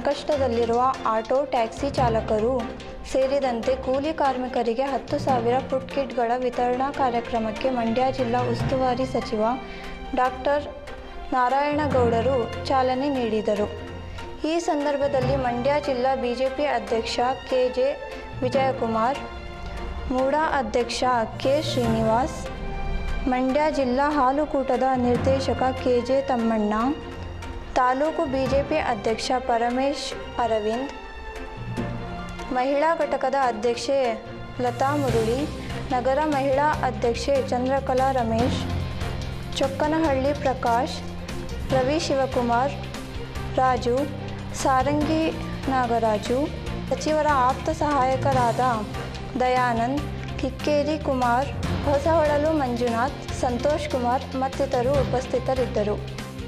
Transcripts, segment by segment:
ಸಂಕಷ್ಟದಲ್ಲಿರುವ auto taxi ಚಾಲಕರು ಸೇರಿದಂತೆ ಕೂಲಿ ಕಾರ್ಮಿಕರಿಗೆ ಹತ್ತು ಸಾವಿರ ಫುಡ್ ಕಿಟ್ಗಳ ವಿತರಣಾ ಕಾರ್ಯಕ್ರಮಕ್ಕೆ ಮಂಡ್ಯ ಜಿಲ್ಲಾ ಉಸ್ತುವಾರಿ ಸಚಿವ ಡಾಕ್ಟರ್ ನಾರಾಯಣಗೌಡರು ಚಾಲನೆ ನೀಡಿದರು ಈ ಸಂದರ್ಭದಲ್ಲಿ ಮಂಡ್ಯ ಜಿಲ್ಲಾ ಬಿಜೆಪಿ ಅಧ್ಯಕ್ಷ ಕೆ ಜೆ ವಿಜಯಕುಮಾರ್ ಮೂಡಾ ಅಧ್ಯಕ್ಷ ಕೆ ಶ್ರೀನಿವಾಸ್ ಮಂಡ್ಯ ಜಿಲ್ಲಾ ಹಾಲುಕೂಟದ ನಿರ್ದೇಶಕ ಕೆ ಜೆ ತಮ್ಮಣ್ಣ ತಾಲೂಕು ಬಿಜೆಪಿ ಅಧ್ಯಕ್ಷ ಪರಮೇಶ್ ಅರವಿಂದ್ ಮಹಿಳಾ ಘಟಕದ ಅಧ್ಯಕ್ಷೆ ಲತಾ ಮುರಳಿ ನಗರ ಮಹಿಳಾ ಅಧ್ಯಕ್ಷೆ ಚಂದ್ರಕಲಾ ರಮೇಶ್ ಚೊಕ್ಕನಹಳ್ಳಿ ಪ್ರಕಾಶ್ ರವಿ ಶಿವಕುಮಾರ್ ರಾಜು ಸಾರಂಗಿ ನಾಗರಾಜು ಸಚಿವರ ಆಪ್ತ ಸಹಾಯಕರಾದ ದಯಾನಂದ್ ಕಿಕ್ಕೇರಿ ಕುಮಾರ್ ಹೊಸಹೊಳಲು ಮಂಜುನಾಥ್ ಸಂತೋಷ್ ಕುಮಾರ್ ಮತ್ತಿತರರು ಉಪಸ್ಥಿತರಿದ್ದರು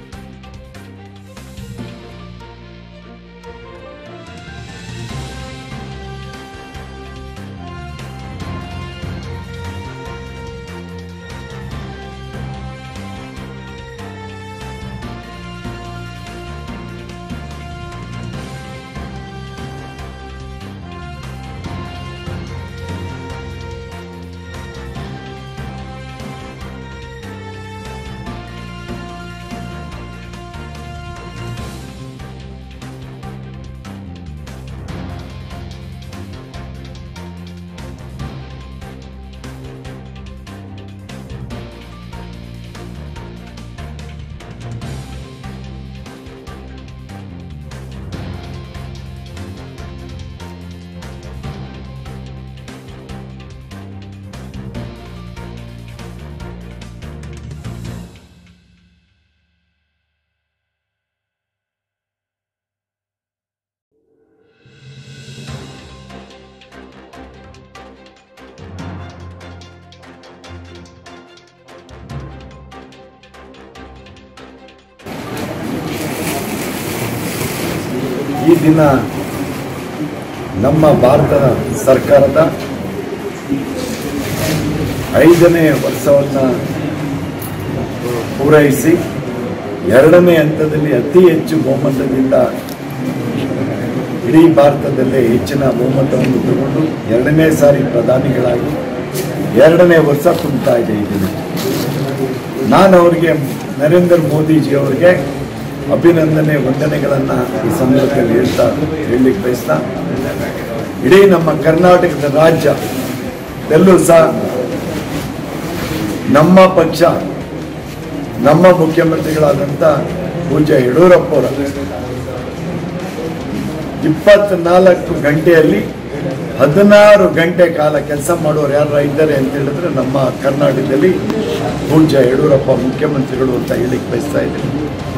ಈ ದಿನ ನಮ್ಮ ಭಾರತದ ಸರ್ಕಾರದ ಐದನೇ ವರ್ಷವನ್ನು ಪೂರೈಸಿ ಎರಡನೇ ಹಂತದಲ್ಲಿ ಅತಿ ಹೆಚ್ಚು ಬಹುಮತದಿಂದ ಇಡೀ ಭಾರತದಲ್ಲೇ ಹೆಚ್ಚಿನ ಬಹುಮತವನ್ನು ತಗೊಂಡು ಎರಡನೇ ಸಾರಿ ಪ್ರಧಾನಿಗಳಾಗಿ ಎರಡನೇ ವರ್ಷ ತುಂಬ್ತಾ ಇದೆ ಈ ದಿನ ನಾನು ಅವರಿಗೆ ನರೇಂದ್ರ ಮೋದಿಜಿ ಅವರಿಗೆ ಅಭಿನಂದನೆ ವಂದನೆಗಳನ್ನು ಈ ಸಂದರ್ಭದಲ್ಲಿ ಹೇಳ್ತಾ ಹೇಳಲಿಕ್ಕೆ ಬಯಸ್ತಾ ಇಡೀ ನಮ್ಮ ಕರ್ನಾಟಕದ ರಾಜ್ಯ ಎಲ್ಲೂ ಸಹ ನಮ್ಮ ಪಕ್ಷ ನಮ್ಮ ಮುಖ್ಯಮಂತ್ರಿಗಳಾದಂಥ ಪೂಜ್ಯ ಯಡಿಯೂರಪ್ಪ ಅವರ ಇಪ್ಪತ್ನಾಲ್ಕು ಗಂಟೆಯಲ್ಲಿ ಹದಿನಾರು ಗಂಟೆ ಕಾಲ ಕೆಲಸ ಮಾಡೋರು ಯಾರು ಇದ್ದಾರೆ ಅಂತ ಹೇಳಿದ್ರೆ ನಮ್ಮ ಕರ್ನಾಟಕದಲ್ಲಿ ಪೂಜ್ಯ ಯಡಿಯೂರಪ್ಪ ಮುಖ್ಯಮಂತ್ರಿಗಳು ಅಂತ ಹೇಳಿಕ್ ಬಯಸ್ತಾ ಇದ್ದೀನಿ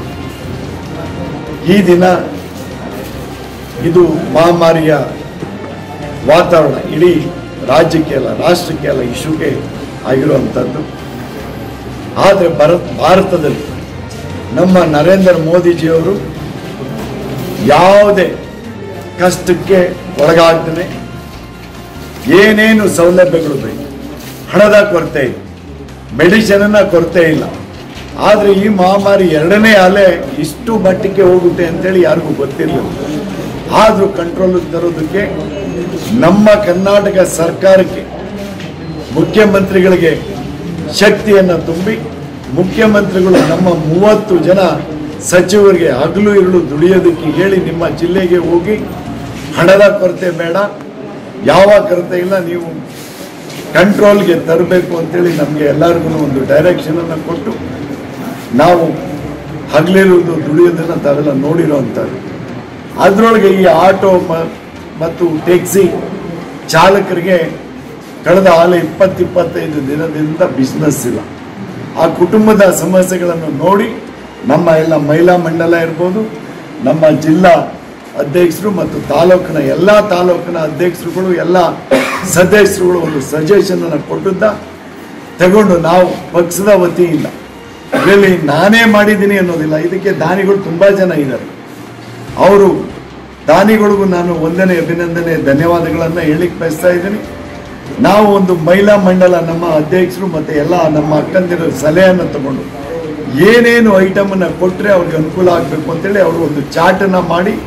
ಈ ದಿನ ಇದು ಮಹಾಮಾರಿಯ ವಾತಾವರಣ ಇಡೀ ರಾಜ್ಯಕ್ಕೆ ಅಲ್ಲ ರಾಷ್ಟ್ರಕ್ಕೆ ಅಲ್ಲ ಇಶ್ಯೂಗೆ ಆಗಿರುವಂಥದ್ದು ಆದರೆ ಭಾರತ ಭಾರತದಲ್ಲಿ ನಮ್ಮ ನರೇಂದ್ರ ಮೋದಿಜಿಯವರು ಯಾವುದೇ ಕಷ್ಟಕ್ಕೆ ಒಳಗಾಗ್ತಾನೆ ಏನೇನು ಸೌಲಭ್ಯಗಳು ಬೇಕು ಹಣದ ಕೊರತೆ ಇಲ್ಲ ಮೆಡಿಸಿನ್ನ ಕೊರತೆ ಇಲ್ಲ ಆದರೆ ಈ ಮಹಾಮಾರಿ ಎರಡನೇ ಅಲೆ ಇಷ್ಟು ಮಟ್ಟಕ್ಕೆ ಹೋಗುತ್ತೆ ಅಂತೇಳಿ ಯಾರಿಗೂ ಗೊತ್ತಿರಲಿಲ್ಲ ಆದರೂ ಕಂಟ್ರೋಲ್ ತರೋದಕ್ಕೆ ನಮ್ಮ ಕರ್ನಾಟಕ ಸರ್ಕಾರಕ್ಕೆ ಮುಖ್ಯಮಂತ್ರಿಗಳಿಗೆ ಶಕ್ತಿಯನ್ನು ತುಂಬಿ ಮುಖ್ಯಮಂತ್ರಿಗಳು ನಮ್ಮ ಮೂವತ್ತು ಜನ ಸಚಿವರಿಗೆ ಹಗಲು ಇರಲು ದುಡಿಯೋದಕ್ಕೆ ಹೇಳಿ ನಿಮ್ಮ ಜಿಲ್ಲೆಗೆ ಹೋಗಿ ಹಣದ ಕೊರತೆ ಬೇಡ ಯಾವ ಕೊರತೆ ಇಲ್ಲ ನೀವು ಕಂಟ್ರೋಲ್ಗೆ ತರಬೇಕು ಅಂತೇಳಿ ನಮಗೆ ಎಲ್ಲರಿಗೂ ಒಂದು ಡೈರೆಕ್ಷನನ್ನು ಕೊಟ್ಟು ನಾವು ಹಗಲಿರುವುದು ದುಡಿಯೋದನ್ನು ತಾವೆಲ್ಲ ನೋಡಿರೋವಂಥದ್ದು ಅದರೊಳಗೆ ಈ ಆಟೋ ಮ- ಮತ್ತು ಟ್ಯಾಕ್ಸಿ ಚಾಲಕರಿಗೆ ಕಳೆದ ಹಾಲೆ ಇಪ್ಪತ್ತಿಪ್ಪತ್ತೈದು ದಿನದಿಂದ ಬಿಸ್ನೆಸ್ ಇಲ್ಲ ಆ ಕುಟುಂಬದ ಸಮಸ್ಯೆಗಳನ್ನು ನೋಡಿ ನಮ್ಮ ಎಲ್ಲ ಮಹಿಳಾ ಮಂಡಲ ಇರ್ಬೋದು ನಮ್ಮ ಜಿಲ್ಲಾ ಅಧ್ಯಕ್ಷರು ಮತ್ತು ತಾಲೂಕಿನ ಎಲ್ಲ ತಾಲೂಕಿನ ಅಧ್ಯಕ್ಷರುಗಳು ಎಲ್ಲ ಸದಸ್ಯರುಗಳು ಒಂದು ಸಜೆಷನ್ ಅನ್ನು ಕೊಟ್ಟಿದ್ದ ತಗೊಂಡು ನಾವು ಪಕ್ಷದ ವತಿಯಿಂದ ಇದರಲ್ಲಿ ನಾನೇ ಮಾಡಿದ್ದೀನಿ ಅನ್ನೋದಿಲ್ಲ ಇದಕ್ಕೆ ದಾನಿಗಳು ತುಂಬ ಜನ ಇದ್ದಾರೆ ಅವರು ದಾನಿಗಳಿಗೂ ನಾನು ವಂದನೆ ಅಭಿನಂದನೆ ಧನ್ಯವಾದಗಳನ್ನು ಹೇಳಿಕ್ ಬಯಸ್ತಾ ಇದ್ದೀನಿ ನಾವು ಒಂದು ಮಹಿಳಾ ಮಂಡಲ ನಮ್ಮ ಅಧ್ಯಕ್ಷರು ಮತ್ತು ಎಲ್ಲ ನಮ್ಮ ಅಕ್ಕಂದಿರ ಸಲಹೆಯನ್ನು ತಗೊಂಡು ಏನೇನು ಐಟಮನ್ನು ಕೊಟ್ಟರೆ ಅವ್ರಿಗೆ ಅನುಕೂಲ ಆಗಬೇಕು ಅಂತೇಳಿ ಅವರು ಒಂದು ಚಾರ್ಟನ್ನು ಮಾಡಿ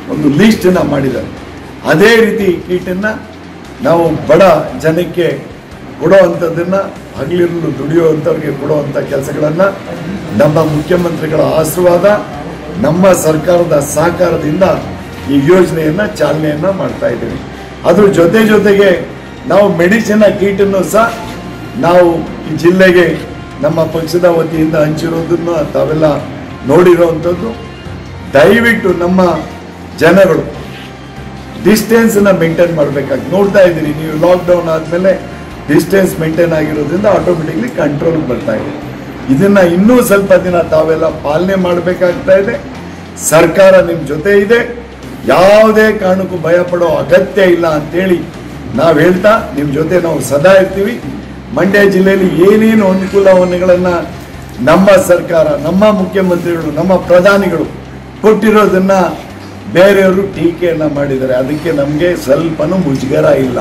ಒಂದು ಲೀಸ್ಟನ್ನು ಮಾಡಿದ್ದಾರೆ ಅದೇ ರೀತಿ ಈ ಕೀಟನ್ನು ನಾವು ಬಡ ಜನಕ್ಕೆ ಕೊಡುವಂಥದ್ದನ್ನು ಹಗಲಿರಲು ದುಡಿಯುವಂಥವ್ರಿಗೆ ಕೊಡುವಂಥ ಕೆಲಸಗಳನ್ನು ನಮ್ಮ ಮುಖ್ಯಮಂತ್ರಿಗಳ ಆಶೀರ್ವಾದ ನಮ್ಮ ಸರ್ಕಾರದ ಸಹಕಾರದಿಂದ ಈ ಯೋಜನೆಯನ್ನು ಚಾಲನೆಯನ್ನು ಮಾಡ್ತಾ ಇದ್ದೀವಿ ಅದ್ರ ಜೊತೆ ಜೊತೆಗೆ ನಾವು ಮೆಡಿಸಿನ್ ಕೀಟನ್ನು ಸಹ ನಾವು ಈ ಜಿಲ್ಲೆಗೆ ನಮ್ಮ ಪಕ್ಷದ ವತಿಯಿಂದ ಹಂಚಿರೋದನ್ನು ತಾವೆಲ್ಲ ನೋಡಿರೋವಂಥದ್ದು ದಯವಿಟ್ಟು ನಮ್ಮ ಜನಗಳು ಡಿಸ್ಟೆನ್ಸ್ನ ಮೇಂಟೈನ್ ಮಾಡಬೇಕಾಗಿ ನೋಡ್ತಾ ಇದ್ದೀರಿ ನೀವು ಲಾಕ್ಡೌನ್ ಆದಮೇಲೆ ಡಿಸ್ಟೆನ್ಸ್ ಮೇಂಟೈನ್ ಆಗಿರೋದ್ರಿಂದ ಆಟೋಮೆಟಿಕ್ಲಿ ಕಂಟ್ರೋಲ್ ಬರ್ತಾ ಇದೆ ಇದನ್ನ ಇನ್ನೂ ಸ್ವಲ್ಪ ದಿನ ತಾವೆಲ್ಲ ಪಾಲನೆ ಮಾಡಬೇಕಾಗ್ತಾ ಇದೆ ಸರ್ಕಾರ ನಿಮ್ಮ ಜೊತೆ ಇದೆ ಯಾವುದೇ ಕಾರಣಕ್ಕೂ ಭಯ ಪಡೋ ಅಗತ್ಯ ಇಲ್ಲ ಅಂತೇಳಿ ನಾವು ಹೇಳ್ತಾ ನಿಮ್ಮ ಜೊತೆ ನಾವು ಸದಾ ಇರ್ತೀವಿ ಮಂಡ್ಯ ಜಿಲ್ಲೆಯಲ್ಲಿ ಏನೇನು ಅನುಕೂಲವನ್ನುಗಳನ್ನು ನಮ್ಮ ಸರ್ಕಾರ ನಮ್ಮ ಮುಖ್ಯಮಂತ್ರಿಗಳು ನಮ್ಮ ಪ್ರಧಾನಿಗಳು ಕೊಟ್ಟಿರೋದನ್ನ ಬೇರೆಯವರು ಟೀಕೆಯನ್ನ ಮಾಡಿದ್ದಾರೆ ಅದಕ್ಕೆ ನಮಗೆ ಸ್ವಲ್ಪನೂ ಮುಜುಗರ ಇಲ್ಲ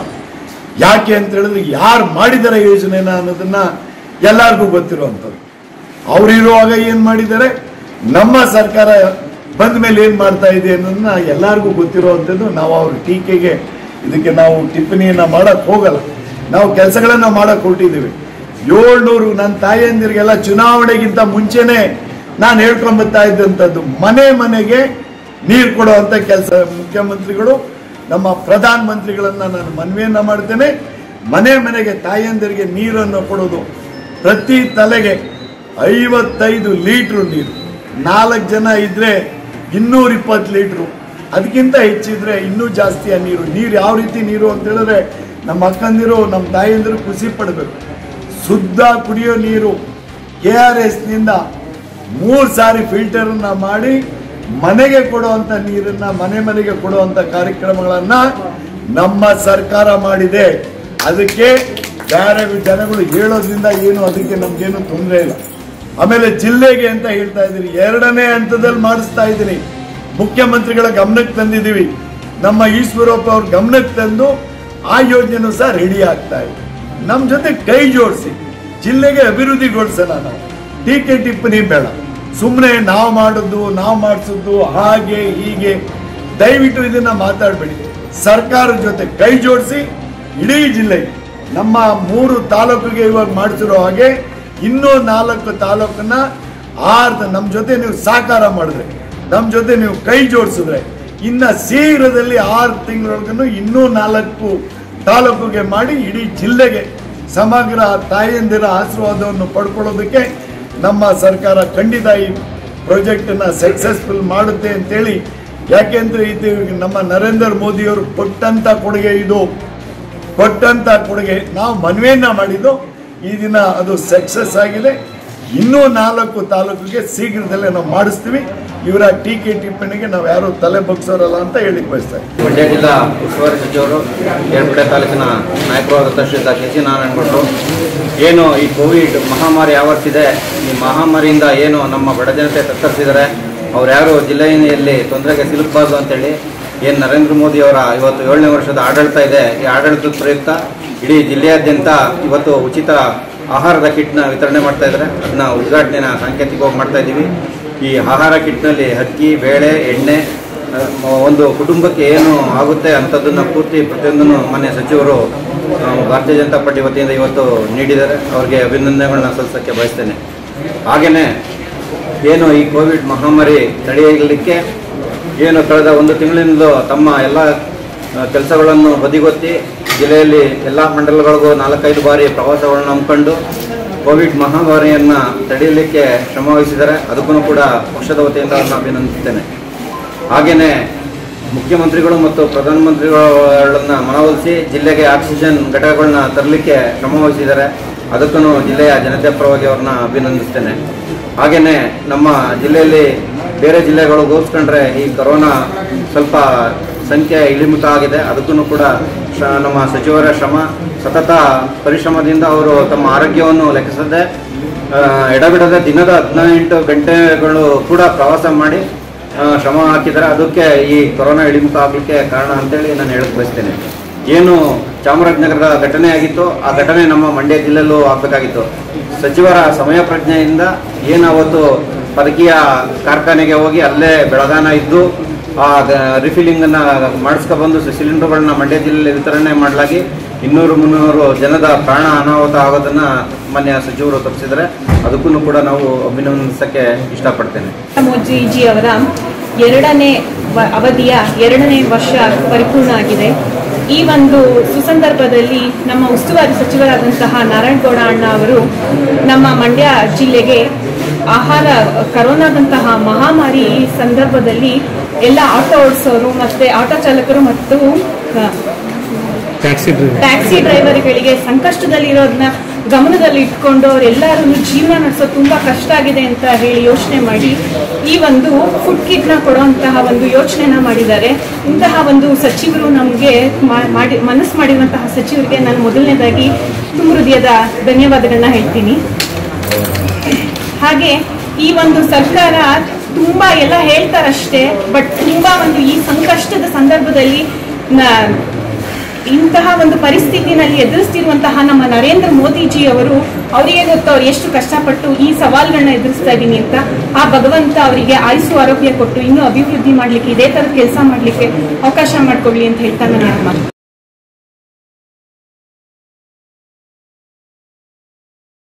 ಯಾಕೆ ಅಂತ ಹೇಳಿದ್ರೆ ಯಾರು ಮಾಡಿದ್ದಾರೆ ಯೋಜನೆನ ಅನ್ನೋದನ್ನ ಎಲ್ಲರಿಗೂ ಗೊತ್ತಿರುವಂಥದ್ದು ಅವರಿರುವಾಗ ಏನು ಮಾಡಿದ್ದಾರೆ ನಮ್ಮ ಸರ್ಕಾರ ಬಂದ ಮೇಲೆ ಏನು ಮಾಡ್ತಾ ಇದೆ ಅನ್ನೋದನ್ನ ಎಲ್ಲರಿಗೂ ಗೊತ್ತಿರುವಂಥದ್ದು ನಾವು ಅವ್ರ ಟೀಕೆಗೆ ಇದಕ್ಕೆ ನಾವು ಟಿಪ್ಪಣಿಯನ್ನ ಮಾಡಕ್ ಹೋಗಲ್ಲ ನಾವು ಕೆಲಸಗಳನ್ನ ಮಾಡಕ್ ಹೊರಟಿದ್ದೀವಿ ಏಳ್ನೂರು ನನ್ನ ತಾಯಂದಿರಿಗೆಲ್ಲ ಚುನಾವಣೆಗಿಂತ ಮುಂಚೆನೆ ನಾನು ಹೇಳ್ಕೊಂಬತ್ತಾ ಇದ್ದಂಥದ್ದು ಮನೆ ಮನೆಗೆ ನೀರು ಕೊಡುವಂಥ ಕೆಲಸ ಮುಖ್ಯಮಂತ್ರಿಗಳು ನಮ್ಮ ಪ್ರಧಾನ ಮಂತ್ರಿಗಳನ್ನ ನಾನು ಮನವಿಯನ್ನ ಮಾಡ್ತೇನೆ ಮನೆ ಮನೆಗೆ ತಾಯಂದಿರಿಗೆ ನೀರನ್ನು ಕೊಡೋದು ಪ್ರತಿ ತಲೆಗೆ ಐವತ್ತೈದು ಲೀಟ್ರು ನೀರು ನಾಲ್ಕು ಜನ ಇದ್ರೆ ಇನ್ನೂರ ಇಪ್ಪತ್ತು ಲೀಟ್ರು ಅದಕ್ಕಿಂತ ಹೆಚ್ಚಿದ್ರೆ ಇನ್ನೂ ಜಾಸ್ತಿ ಆ ನೀರು ನೀರು ಯಾವ ರೀತಿ ನೀರು ಅಂತ ಹೇಳಿದ್ರೆ ನಮ್ಮ ಅಕ್ಕಂದಿರು ನಮ್ಮ ತಾಯಂದಿರು ಖುಷಿ ಪಡಬೇಕು ಶುದ್ಧ ಕುಡಿಯೋ ನೀರು ಕೆ ಆರ್ ಎಸ್ನಿಂದ ಮೂರು ಸಾರಿ ಫಿಲ್ಟರನ್ನ ಮಾಡಿ ಮನೆಗೆ ಕೊಡುವಂಥ ನೀರನ್ನ ಮನೆ ಮನೆಗೆ ಕೊಡುವಂಥ ಕಾರ್ಯಕ್ರಮಗಳನ್ನ ನಮ್ಮ ಸರ್ಕಾರ ಮಾಡಿದೆ ಅದಕ್ಕೆ ಬೇರೆ ಜನಗಳು ಹೇಳೋದ್ರಿಂದ ಏನು ಅದಕ್ಕೆ ನಮ್ಗೇನು ತೊಂದರೆ ಇಲ್ಲ ಆಮೇಲೆ ಜಿಲ್ಲೆಗೆ ಅಂತ ಹೇಳ್ತಾ ಇದ್ದೀನಿ ಎರಡನೇ ಹಂತದಲ್ಲಿ ಮಾಡಿಸ್ತಾ ಇದ್ದೀನಿ ಮುಖ್ಯಮಂತ್ರಿಗಳ ಗಮನಕ್ಕೆ ತಂದಿದ್ದೀವಿ ನಮ್ಮ ಈಶ್ವರಪ್ಪ ಅವ್ರ ಗಮನಕ್ಕೆ ತಂದು ಆ ಯೋಜನೆನೂ ಸಹ ರೆಡಿ ಆಗ್ತಾ ಇದೆ ನಮ್ಮ ಜೊತೆ ಕೈ ಜೋಡಿಸಿ ಜಿಲ್ಲೆಗೆ ಅಭಿವೃದ್ಧಿಗೊಳಿಸೋಣ ನಾವು ಟೀಕೆ ಟಿಪ್ಪಣಿ ಬೇಡ ಸುಮ್ಮನೆ ನಾವು ಮಾಡೋದು ನಾವು ಮಾಡಿಸೋದು ಹಾಗೆ ಹೀಗೆ ದಯವಿಟ್ಟು ಇದನ್ನ ಮಾತಾಡಬೇಡಿ ಸರ್ಕಾರದ ಜೊತೆ ಕೈ ಜೋಡಿಸಿ ಇಡೀ ಜಿಲ್ಲೆಗೆ ನಮ್ಮ ಮೂರು ತಾಲೂಕಿಗೆ ಇವಾಗ ಮಾಡಿಸಿರೋ ಹಾಗೆ ಇನ್ನೂ ನಾಲ್ಕು ತಾಲೂಕನ್ನ ಆರ್ದ ನಮ್ಮ ಜೊತೆ ನೀವು ಸಾಕಾರ ಮಾಡಿದ್ರೆ ನಮ್ಮ ಜೊತೆ ನೀವು ಕೈ ಜೋಡಿಸಿದ್ರೆ ಇನ್ನ ಶೀಘ್ರದಲ್ಲಿ ಆರು ತಿಂಗಳೊಳಗೂ ಇನ್ನೂ ನಾಲ್ಕು ತಾಲೂಕಿಗೆ ಮಾಡಿ ಇಡೀ ಜಿಲ್ಲೆಗೆ ಸಮಗ್ರ ತಾಯಂದಿರ ಆಶೀರ್ವಾದವನ್ನು ಪಡ್ಕೊಳ್ಳೋದಕ್ಕೆ ನಮ್ಮ ಸರ್ಕಾರ ಖಂಡಿತ ಈ ಪ್ರಾಜೆಕ್ಟನ್ನು ಸಕ್ಸಸ್ಫುಲ್ ಮಾಡುತ್ತೆ ಅಂತೇಳಿ ಯಾಕೆಂದ್ರೆ ಇದು ನಮ್ಮ ನರೇಂದ್ರ ಮೋದಿಯವರು ಕೊಟ್ಟಂತ ಕೊಡುಗೆ ಇದು ಕೊಟ್ಟಂತ ಕೊಡುಗೆ ನಾವು ಮನವಿಯನ್ನ ಮಾಡಿದ್ದು ಈ ದಿನ ಅದು ಸಕ್ಸಸ್ ಆಗಿದೆ ಇನ್ನೂ ನಾಲ್ಕು ತಾಲೂಕಿಗೆ ಶೀಘ್ರದಲ್ಲೇ ನಾವು ಮಾಡಿಸ್ತೀವಿ ಇವರ ಟೀಕೆ ಟಿಪ್ಪಣಿಗೆ ನಾವು ಯಾರು ತಲೆ ಬಗ್ಸೋರಲ್ಲ ಅಂತ ಹೇಳಿಕ್ ಬಯಸ್ತಾ ಇದ್ದೀನಿ. ಮಂಡ್ಯ ಜಿಲ್ಲಾ ಉಸ್ತುವಾರಿ ಸಚಿವರು ಏರ್ಪಡೆ ತಾಲೂಕಿನ ನಾಯಕರಾದ ಶ್ರೀಯುತ ಕೆ ಸಿ ನಾರಾಯಣಗೌಡರು ಏನು ಈ ಕೋವಿಡ್ ಮಹಾಮಾರಿ ಆವರಿಸಿದೆ ಈ ಮಹಾಮಾರಿಯಿಂದ ಏನು ನಮ್ಮ ಬಡ ಜನತೆ ತತ್ತರಿಸಿದ್ದಾರೆ ಅವ್ರು ಯಾರು ಜಿಲ್ಲೆಯಲ್ಲಿ ತೊಂದರೆಗೆ ಸಿಲುಕಬಾರ್ದು ಅಂತೇಳಿ ಏನು ನರೇಂದ್ರ ಮೋದಿ ಅವರ ಇವತ್ತು ಏಳನೇ ವರ್ಷದ ಆಡಳಿತ ಇದೆ ಈ ಆಡಳಿತದ ಪ್ರಯುಕ್ತ ಇಡೀ ಜಿಲ್ಲೆಯಾದ್ಯಂತ ಇವತ್ತು ಉಚಿತ ಆಹಾರದ ಕಿಟ್ನ ವಿತರಣೆ ಮಾಡ್ತಾ ಇದ್ದಾರೆ ಅದನ್ನ ಉದ್ಘಾಟನೆನ ಸಾಂಕೇತಿಕವಾಗಿ ಮಾಡ್ತಾ ಇದ್ದೀವಿ ಈ ಆಹಾರ ಕಿಟ್ನಲ್ಲಿ ಅಕ್ಕಿ ಬೇಳೆ ಎಣ್ಣೆ ಅಹ್, ಒಂದು ಕುಟುಂಬಕ್ಕೆ ಏನು ಆಗುತ್ತೆ ಅಂಥದ್ದನ್ನು ಪೂರ್ತಿ ಪ್ರತಿಯೊಂದನ್ನು ಮಾನ್ಯ ಸಚಿವರು ಅಹ್, ಭಾರತೀಯ ಜನತಾ ಪಾರ್ಟಿ ವತಿಯಿಂದ ಇವತ್ತು ನೀಡಿದ್ದಾರೆ ಅವರಿಗೆ ಅಭಿನಂದನೆಗಳನ್ನ ಸಲ್ಲಿಸೋಕ್ಕೆ ಬಯಸ್ತೇನೆ ಹಾಗೆಯೇ ಏನು ಈ ಕೋವಿಡ್ ಮಹಾಮಾರಿ ತಡೆಯಲಿಕ್ಕೆ ಏನು ಕಳೆದ ಒಂದು ತಿಂಗಳಿಂದಲೂ ತಮ್ಮ ಎಲ್ಲ ಕೆಲಸಗಳನ್ನು ಬದಿಗೊತ್ತಿ ಜಿಲ್ಲೆಯಲ್ಲಿ ಎಲ್ಲ ಮಂಡಲಗಳಿಗೂ ನಾಲ್ಕೈದು ಬಾರಿ ಪ್ರವಾಸಗಳನ್ನು ಹಮ್ಮಿಕೊಂಡು ಕೋವಿಡ್ ಮಹಾಮಾರಿಯನ್ನು ತಡೆಯಲಿಕ್ಕೆ ಶ್ರಮ ವಹಿಸಿದ್ದಾರೆ ಅದಕ್ಕೂ ಕೂಡ ಪಕ್ಷದ ವತಿಯಿಂದ ಅವ್ರನ್ನ ಅಭಿನಂದಿಸ್ತೇನೆ ಹಾಗೆಯೇ ಮುಖ್ಯಮಂತ್ರಿಗಳು ಮತ್ತು ಪ್ರಧಾನಮಂತ್ರಿಗಳನ್ನ ಮನವೊಲಿಸಿ ಜಿಲ್ಲೆಗೆ ಆಕ್ಸಿಜನ್ ಘಟಕಗಳನ್ನ ತರಲಿಕ್ಕೆ ಶ್ರಮ ವಹಿಸಿದ್ದಾರೆ ಅದಕ್ಕೂ ಜಿಲ್ಲೆಯ ಜನತೆ ಪರವಾಗಿ ಅವ್ರನ್ನ ಅಭಿನಂದಿಸ್ತೇನೆ ಹಾಗೆಯೇ ನಮ್ಮ ಜಿಲ್ಲೆಯಲ್ಲಿ ಬೇರೆ ಜಿಲ್ಲೆಗಳು ಹೋಲಿಸ್ಕೊಂಡ್ರೆ ಈ ಕೊರೋನಾ ಸ್ವಲ್ಪ ಸಂಖ್ಯೆ ಇಳಿಮುಖ ಆಗಿದೆ ಅದಕ್ಕೂ ಕೂಡ ಶ- ನಮ್ಮ ಸಚಿವರ ಶ್ರಮ ಸತತ ಪರಿಶ್ರಮದಿಂದ ಅವರು ತಮ್ಮ ಆರೋಗ್ಯವನ್ನು ಲೆಕ್ಕಿಸದೆ ಆ, ಎಡಬಿಡದೆ ದಿನದ ಹದಿನೆಂಟು ಗಂಟೆಗಳು ಕೂಡ ಪ್ರವಾಸ ಮಾಡಿ ಆ, ಶ್ರಮ ಹಾಕಿದ್ದಾರೆ ಅದಕ್ಕೆ ಈ ಕೊರೋನಾ ಇಳಿಮುಖ ಆಗಲಿಕ್ಕೆ ಕಾರಣ ಅಂತೇಳಿ ನಾನು ಹೇಳಕ್ ಬಯಸ್ತೇನೆ ಏನು ಚಾಮರಾಜನಗರದ ಘಟನೆ ಆಗಿತ್ತು ಆ ಘಟನೆ ನಮ್ಮ ಮಂಡ್ಯ ಜಿಲ್ಲೆಯಲ್ಲೂ ಆಗಬೇಕಾಗಿತ್ತು ಸಚಿವರ ಸಮಯ ಪ್ರಜ್ಞೆಯಿಂದ ಏನು ಅವತ್ತು ಪದಕೀಯ ಕಾರ್ಖಾನೆಗೆ ಹೋಗಿ ಅಲ್ಲೇ ಬೆಳಗಾನ ಇದ್ದು ಆ ರಿಫಿಲಿಂಗನ್ನು ಮಾಡಿಸ್ಕೊಬಂದು ಸಿಲಿಂಡರ್ಗಳನ್ನ ಮಂಡ್ಯ ಜಿಲ್ಲೆಯಲ್ಲಿ ವಿತರಣೆ ಮಾಡಲಾಗಿ ಇನ್ನೂರು ಮುನ್ನೂರು ಜನದ ಪ್ರಾಣ ಅನಾಹುತ ಆಗೋದನ್ನು ಮಾನ್ಯ ಸಚಿವರು ತಪ್ಪಿಸಿದರೆ ಅದಕ್ಕೂ ಕೂಡ ನಾವು ಅಭಿನಂದಿಸಕ್ಕೆ ಇಷ್ಟಪಡ್ತೇನೆ ಮೋದಿಜಿ ಅವರ ಎರಡನೇ ವ- ಅವಧಿಯ ಎರಡನೇ ವರ್ಷ ಪರಿಪೂರ್ಣ ಆಗಿದೆ ಈ ಒಂದು ಸುಸಂದರ್ಭದಲ್ಲಿ ನಮ್ಮ ಉಸ್ತುವಾರಿ ಸಚಿವರಾದಂತಹ ನಾರಾಯಣಗೌಡ ಅಣ್ಣ ಅವರು ನಮ್ಮ ಮಂಡ್ಯ ಜಿಲ್ಲೆಗೆ ಆಹಾರ ಕರೋನಾದಂತಹ ಮಹಾಮಾರಿ ಸಂದರ್ಭದಲ್ಲಿ ಎಲ್ಲ ಆಟೋ ಓಡಿಸೋರು ಮತ್ತೆ ಆಟೋ ಚಾಲಕರು ಮತ್ತು ಆ, ಟ್ಯಾಕ್ಸಿ ಡ್ರೈವರ್ಗಳಿಗೆ ಸಂಕಷ್ಟದಲ್ಲಿರೋದನ್ನ ಗಮನದಲ್ಲಿ ಇಟ್ಕೊಂಡು ಅವರೆಲ್ಲರೂ ಜೀವನ ನಡೆಸೋದು ತುಂಬಾ ಕಷ್ಟ ಆಗಿದೆ ಅಂತ ಹೇಳಿ ಯೋಚನೆ ಮಾಡಿ ಈ ಒಂದು ಫುಡ್ ಕಿಟ್ನ ಕೊಡುವಂತಹ ಒಂದು ಯೋಚನೆನ ಮಾಡಿದ್ದಾರೆ ಇಂತಹ ಒಂದು ಸಚಿವರು ನಮಗೆ ಮಾಡಿ ಮನಸ್ಸು ಮಾಡಿರುವಂತಹ ಸಚಿವರಿಗೆ ನಾನು ಮೊದಲನೇದಾಗಿ ತುಂಬ ಹೃದಯದ ಧನ್ಯವಾದಗಳನ್ನ ಹೇಳ್ತೀನಿ ಹಾಗೆ ಈ ಒಂದು ಸರ್ಕಾರ ತುಂಬಾ ಎಲ್ಲ ಹೇಳ್ತಾರಷ್ಟೇ ಬಟ್ ತುಂಬಾ ಒಂದು ಈ ಸಂಕಷ್ಟದ ಸಂದರ್ಭದಲ್ಲಿ ನ- ಇಂತಹ ಒಂದು ಪರಿಸ್ಥಿತಿನಲ್ಲಿ ಎದುರಿಸ್ತಿರುವಂತಹ ನಮ್ಮ ನರೇಂದ್ರ ಮೋದಿಜಿ ಅವರು ಅವರಿಗೆ ಗೊತ್ತು ಅವ್ರು ಎಷ್ಟು ಕಷ್ಟಪಟ್ಟು ಈ ಸವಾಲುಗಳನ್ನ ಎದುರಿಸ್ತಾ ಇದ್ದೀನಿ ಅಂತ ಆ ಭಗವಂತ ಅವರಿಗೆ ಆಯುಸ್ಸು ಆರೋಗ್ಯ ಕೊಟ್ಟು ಇನ್ನೂ ಅಭಿವೃದ್ಧಿ ಮಾಡ್ಲಿಕ್ಕೆ ಇದೇ ತರ ಕೆಲಸ ಮಾಡ್ಲಿಕ್ಕೆ ಅವಕಾಶ ಮಾಡ್ಕೊಡ್ಲಿ ಅಂತ ಹೇಳ್ತಾ ನನ್ನ ಮಾತು